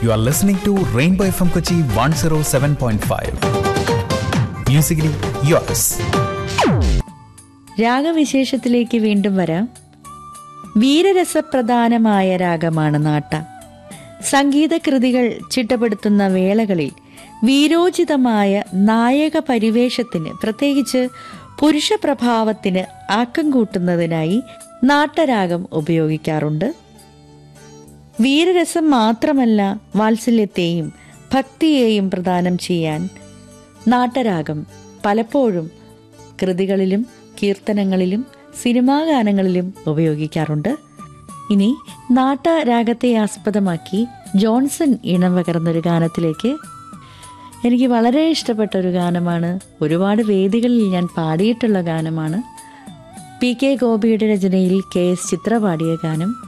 You are listening to Rainbow FM Kochi 107.5. Musically yours. രാഗവിശേഷത്തിലേക്ക് വീണ്ടും വരാം വീരരസപ്രധാനമായ രാഗമാണ് നാട്ട സംഗീതകൃതികൾ ചിട്ടപ്പെടുത്തുന്ന വേളകളിൽ വീരോചിതമായ നായക പരിവേഷത്തിന് പ്രത്യേകിച്ച് പുരുഷ പ്രഭാവത്തിന് ആക്കം കൂട്ടുന്നതിനായി നാട്ടരാഗം ഉപയോഗിക്കാറുണ്ട് വീരരസം മാത്രമല്ല വാത്സല്യത്തെയും ഭക്തിയെയും പ്രദാനം ചെയ്യാൻ നാട്ടരാഗം പലപ്പോഴും കൃതികളിലും കീർത്തനങ്ങളിലും സിനിമാ ഗാനങ്ങളിലും ഉപയോഗിക്കാറുണ്ട് ഇനി നാട്ടരാഗത്തെ ആസ്പദമാക്കി ജോൺസൺ ഇണം പകർന്നൊരു ഗാനത്തിലേക്ക് എനിക്ക് വളരെ ഇഷ്ടപ്പെട്ട ഒരു ഗാനമാണ് ഒരുപാട് വേദികളിൽ ഞാൻ പാടിയിട്ടുള്ള ഗാനമാണ് പി കെ ഗോപിയുടെ രചനയിൽ കെ എസ് ചിത്ര പാടിയ ഗാനം